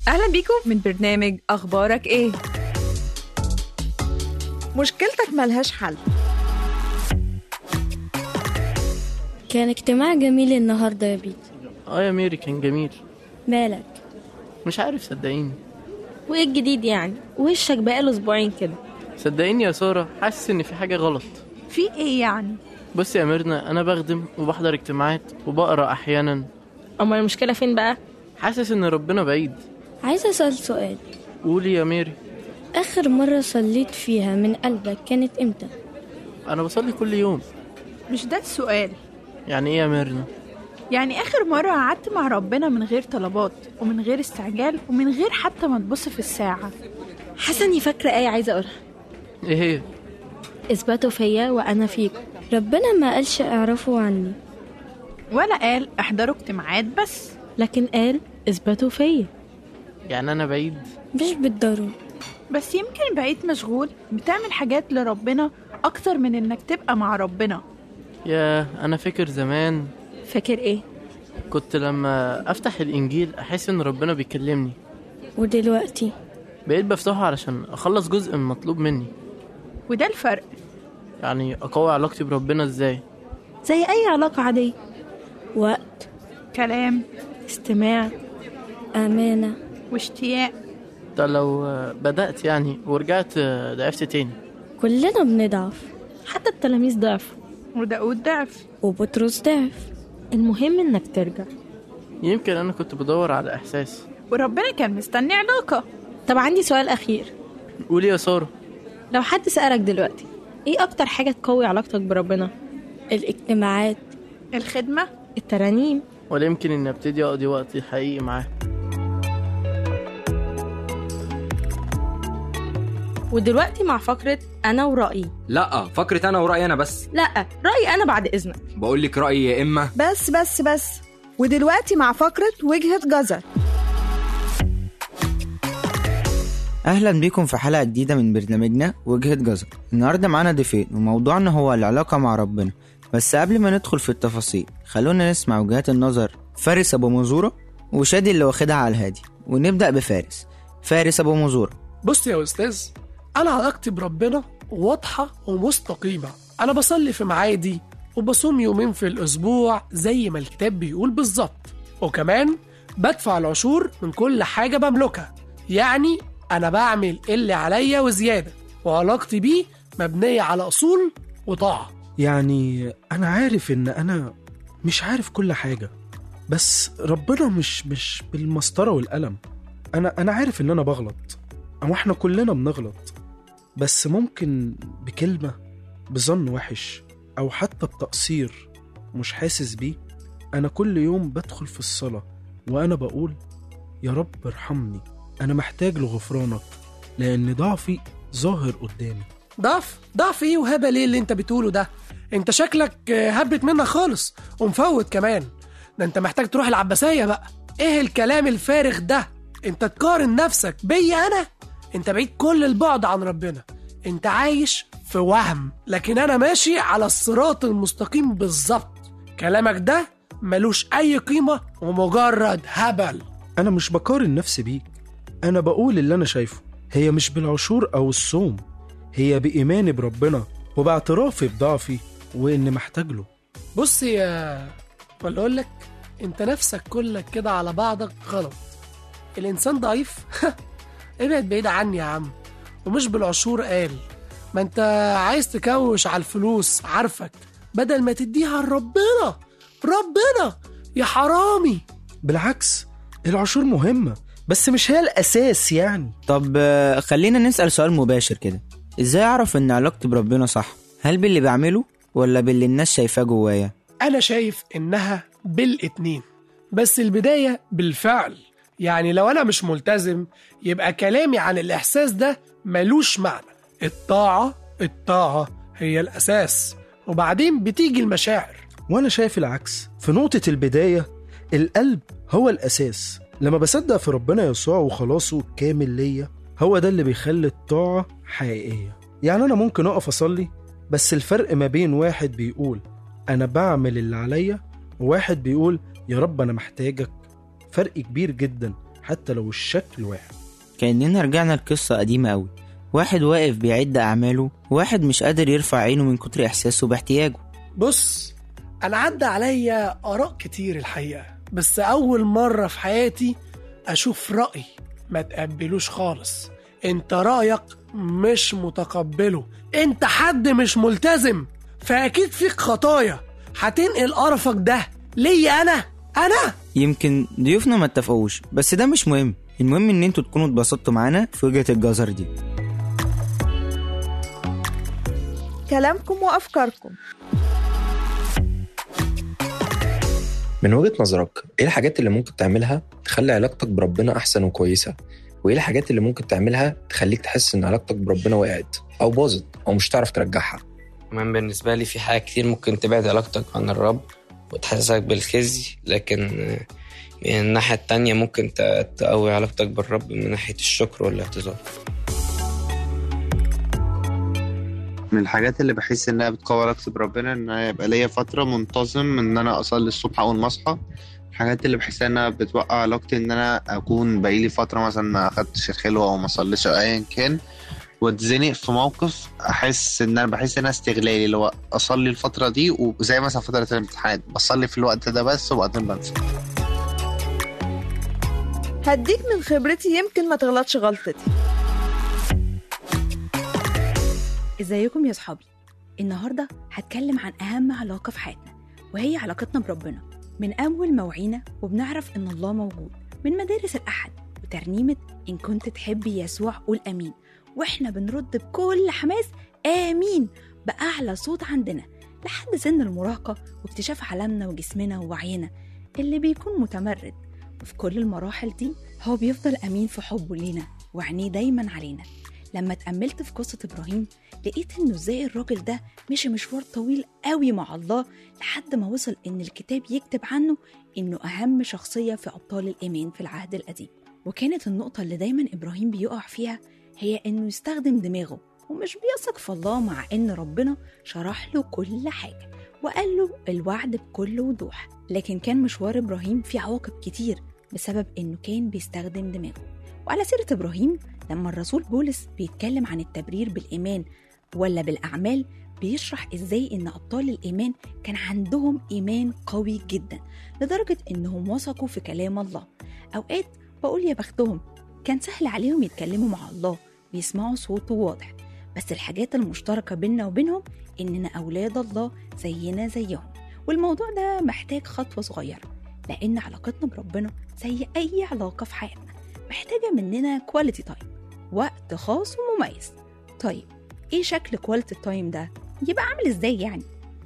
أهلا بيكم من برنامج أخبارك إيه؟ مشكلتك ملهاش حل كان اجتماع جميل النهاردة يا بيت اه يا ميري كان جميل مالك مش عارف صدقيني وايه الجديد يعني وشك بقاله اسبوعين كده صدقيني يا سارة حاسس ان في حاجة غلط في إيه يعني؟ بص يا ميرنا انا بخدم وبحضر اجتماعات وبقرا احيانا امال المشكله فين بقى حاسس ان ربنا بعيد عايزة أسأل سؤال قولي يا ميري آخر مرة صليت فيها من قلبك كانت إمتى؟ انا بصلي كل يوم مش ده السؤال يعني ايه يا ميرنا يعني آخر مرة قعدت مع ربنا من غير طلبات ومن غير استعجال ومن غير حتى ما تبص في الساعة حاسه اني فاكره ايه عايزه اقولها ايه هي اثبتوا فيا وانا فيكم ربنا ما قالش اعرفوا عني ولا قال احضروا اجتماعات بس لكن قال اثبتوا فيا يعني انا بعيد مش بالضرورة بس يمكن بقيت مشغول بتعمل حاجات لربنا أكتر من إنك تبقى مع ربنا يا انا فاكر زمان فاكر ايه كنت لما افتح الانجيل احس ان ربنا بيكلمني ودلوقتي بقيت بفتحه علشان اخلص جزء من مطلوب مني وده الفرق يعني اقوي علاقتي بربنا ازاي زي اي علاقه عاديه وقت كلام استماع أمانة واشتياق ده لو آه، بدأت يعني ورجعت آه، ضعفت تاني كلنا بنضعف حتى التلاميذ ضعفوا وداود ضعف وبطرس ضعف المهم انك ترجع يمكن انا كنت بدور على احساس وربنا كان مستني علاقة طب عندي سؤال اخير قولي يا سارة لو حد سألك دلوقتي ايه اكتر حاجه تقوي علاقتك بربنا الاجتماعات الخدمة الترانيم ولا يمكن اني ابتدي اقضي وقت حقيقي معاه ودلوقتي مع فقره انا ورايي لا فكرة انا ورأيي انا بس لا رايي انا بعد اذنك بقول لك رأيي يا اما بس بس بس ودلوقتي مع فقرة وجهة جزر اهلا بيكم في حلقه جديده من برنامجنا وجهه جزر النهارده معانا ضيفين وموضوعنا هو العلاقه مع ربنا بس قبل ما ندخل في التفاصيل خلونا نسمع وجهات النظر فارس ابو مزوره وشادي اللي واخدها على الهادي ونبدا بفارس فارس ابو مزوره بص يا أستاذ أنا علاقتي بربنا واضحة ومستقيمة أنا بصلي في معادي وبصوم يومين في الأسبوع زي ما الكتاب بيقول بالظبط وكمان بدفع العشور من كل حاجة بملكها يعني أنا بعمل اللي عليا وزيادة وعلاقتي بيه مبنية على أصول وطاعة يعني أنا عارف إن أنا مش عارف كل حاجة بس ربنا مش مش بالمسطرة والقلم أنا أنا عارف إن أنا بغلط أو إحنا كلنا بنغلط بس ممكن بكلمة بظن وحش أو حتى بتقصير مش حاسس بيه أنا كل يوم بدخل في الصلاة وأنا بقول يا رب ارحمني أنا محتاج لغفرانك لأن ضعفي ظاهر قدامي ضعف ضعف ايه وهبل ايه اللي انت بتقوله ده انت شكلك آه، هبت منك خالص ومفوت كمان ده انت محتاج تروح العباسية بقى ايه الكلام الفارغ ده انت تقارن نفسك بيا انا انت بعيد كل البعد عن ربنا انت عايش في وهم لكن انا ماشي على الصراط المستقيم بالظبط كلامك ده ملوش اي قيمة ومجرد هبل أنا مش بقارن نفسي بيك أنا بقول اللي أنا شايفه هي مش بالعشور أو الصوم هي بإيماني بربنا وباعترافي بضعفي وإني محتاج له بص يا ولا اقول لك انت نفسك كلك كده على بعضك غلط الانسان ضعيف ابعد بعيد عني يا عم ومش بالعشور قال ما انت عايز تكوش على الفلوس عارفك بدل ما تديها لربنا ربنا يا حرامي بالعكس العشور مهمة بس مش هي الأساس يعني طب آه، خلينا نسال سؤال مباشر كده ازاي اعرف ان علاقتي بربنا صح هل باللي بعمله ولا باللي الناس شايفاه جوايا أنا شايف إنها بالاتنين بس البداية بالفعل يعني لو أنا مش ملتزم يبقى كلامي عن الإحساس ده ملوش معنى الطاعة الطاعة هي الأساس وبعدين بتيجي المشاعر وأنا شايف العكس في نقطة البداية القلب هو الأساس لما بصدق في ربنا يسوع وخلاصه الكامل ليا هو ده اللي بيخلي الطاعة حقيقية يعني أنا ممكن أقف أصلي بس الفرق ما بين واحد بيقول أنا بعمل اللي عليا وواحد بيقول يا رب أنا محتاجك فرق كبير جدا حتى لو الشكل واحد كأننا رجعنا لقصة قديمة أوي واحد واقف بيعد أعماله وواحد مش قادر يرفع عينه من كتر إحساسه باحتياجه بص انا عدى عليا اراء كتير الحقيقه بس اول مره في حياتي اشوف راي ما تقبلوش خالص انت رايك مش متقبله انت حد مش ملتزم فاكيد فيك خطايا هتنقل قرفك ده ليا انا انا يمكن ضيوفنا ما اتفقوش بس ده مش مهم المهم ان انتوا تكونوا اتبسطتوا معانا في وجهة الجزر دي كلامكم وأفكاركم من وجهة نظرك ايه الحاجات اللي ممكن تعملها تخلي علاقتك بربنا احسن وكويسة وايه الحاجات اللي ممكن تعملها تخليك تحس ان علاقتك بربنا وقعت او باظت او مش تعرف ترجعها كمان بالنسبة لي في حاجات كتير ممكن تبعد علاقتك عن الرب وتحسسك بالخزي لكن آه، من الناحية التانية ممكن ت- تقوي علاقتك بالرب من ناحية الشكر والاعتذار من الحاجات اللي بحس انها بتقوي علاقتي بربنا ان أنا يبقى ليا فتره منتظم ان انا اصلي الصبح اول ما اصحى الحاجات اللي بحس انها بتوقع علاقتي ان انا اكون بقالي فتره مثلا ما اخدتش الخلوه او ما صليتش او ايا كان واتزنق في موقف احس ان انا بحس ان انا استغلالي اللي هو اصلي الفتره دي وزي مثلا فتره الامتحانات بصلي في الوقت ده بس وبعدين بنسى هديك من خبرتي يمكن ما تغلطش غلطتي ازيكم يا صحابي النهارده هتكلم عن اهم علاقه في حياتنا وهي علاقتنا بربنا من اول ما وعينا وبنعرف ان الله موجود من مدارس الاحد وترنيمه ان كنت تحبي يسوع قول امين واحنا بنرد بكل حماس امين باعلى صوت عندنا لحد سن المراهقه واكتشاف عالمنا وجسمنا ووعينا اللي بيكون متمرد وفي كل المراحل دي هو بيفضل امين في حبه لينا وعينيه دايما علينا لما اتأملت في قصة إبراهيم لقيت إنه إزاي الراجل ده مشي مشوار طويل قوي مع الله لحد ما وصل إن الكتاب يكتب عنه إنه أهم شخصية في أبطال الإيمان في العهد القديم وكانت النقطة اللي دايما إبراهيم بيقع فيها هي إنه يستخدم دماغه ومش بيثق في الله مع إن ربنا شرح له كل حاجة وقال له الوعد بكل وضوح لكن كان مشوار إبراهيم فيه عواقب كتير بسبب إنه كان بيستخدم دماغه وعلى سيرة إبراهيم لما الرسول بولس بيتكلم عن التبرير بالإيمان ولا بالأعمال بيشرح إزاي إن أبطال الإيمان كان عندهم إيمان قوي جدا لدرجة إنهم وثقوا في كلام الله أوقات بقول يا بختهم كان سهل عليهم يتكلموا مع الله ويسمعوا صوته واضح بس الحاجات المشتركة بيننا وبينهم إننا أولاد الله زينا زيهم والموضوع ده محتاج خطوة صغيرة لأن علاقتنا بربنا زي أي علاقة في حياتنا محتاجة مننا كواليتي تايم وقت خاص ومميز طيب ايه شكل كواليتي التايم ده يبقى عامل ازاي يعني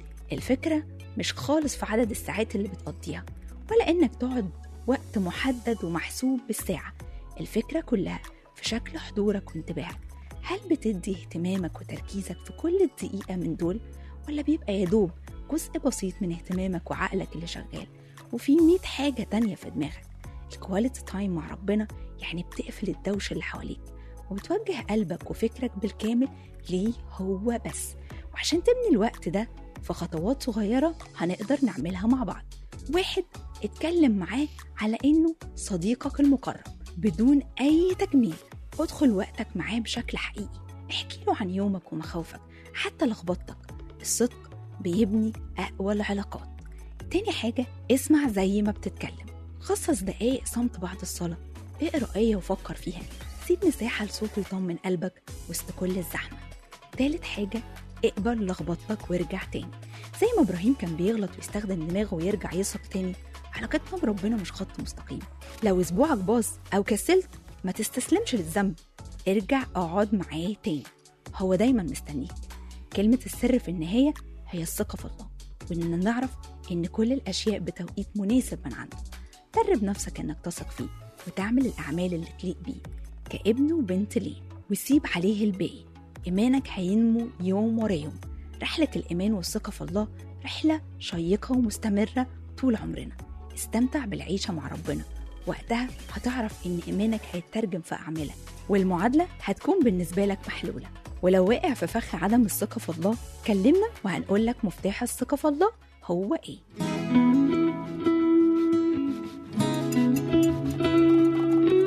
الفكرة مش خالص في عدد الساعات اللي بتقضيها ولا انك تقعد وقت محدد ومحسوب بالساعة الفكرة كلها في شكل حضورك وانتباهك هل بتدي اهتمامك وتركيزك في كل دقيقة من دول ولا بيبقى يا دوب جزء بسيط من اهتمامك وعقلك اللي شغال وفي 100 حاجة تانية في دماغك الكواليتي تايم مع ربنا يعني بتقفل الدوشة اللي حواليك وبتوجه قلبك وفكرك بالكامل ليه هو بس وعشان تبني الوقت ده في خطوات صغيرة هنقدر نعملها مع بعض واحد اتكلم معاه على انه صديقك المقرب بدون اي تجميل ادخل وقتك معاه بشكل حقيقي احكي له عن يومك ومخاوفك حتى لخبطتك الصدق بيبني اقوى العلاقات تاني حاجة اسمع زي ما بتتكلم خصص دقايق صمت بعد الصلاة اقرا آية وفكر فيها سيب مساحة لصوته يطمن قلبك وسط كل الزحمة تالت حاجة اقبل لخبطتك وارجع تاني زي ما إبراهيم كان بيغلط ويستخدم دماغه ويرجع يثق تاني علاقتنا بربنا مش خط مستقيم لو أسبوعك باظ أو كسلت ما تستسلمش للذنب ارجع اقعد معاه تاني هو دايما مستنيك كلمة السر في النهاية هي الثقة في الله وإننا نعرف إن كل الأشياء بتوقيت مناسب من عنده درب نفسك إنك تثق فيه وتعمل الأعمال اللي تليق بيه كابن وبنت ليه وسيب عليه الباقي إيمانك هينمو يوم ورا يوم رحلة الإيمان والثقة في الله رحلة شيقة ومستمرة طول عمرنا استمتع بالعيشة مع ربنا وقتها هتعرف إن إيمانك هيترجم في أعمالك والمعادلة هتكون بالنسبة لك محلولة ولو واقع في فخ عدم الثقة في الله كلمنا وهنقول لك مفتاح الثقة في الله هو إيه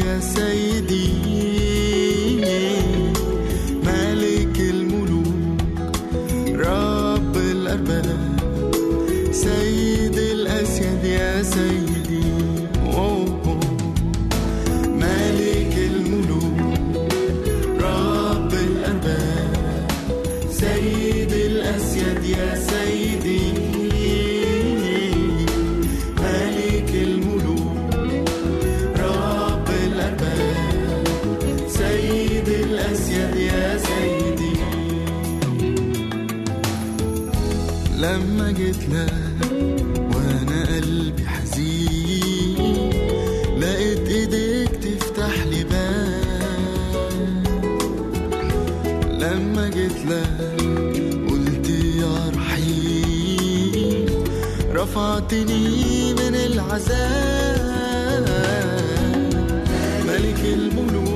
يا سيدي مالك الملوك رب الأرباب سيد الأسياد يا سيدي أوه. مالك الملوك رب الأرباب سيد الأسياد يا سيدي مالك الملوك رب الأرباب سيد الأسياد يا سيدي لما جيت لك وانا قلبي حزين لقيت ايديك تفتح لي باب لما جيت لك قلت يا رحيم رفعتني من العذاب ملك الملوك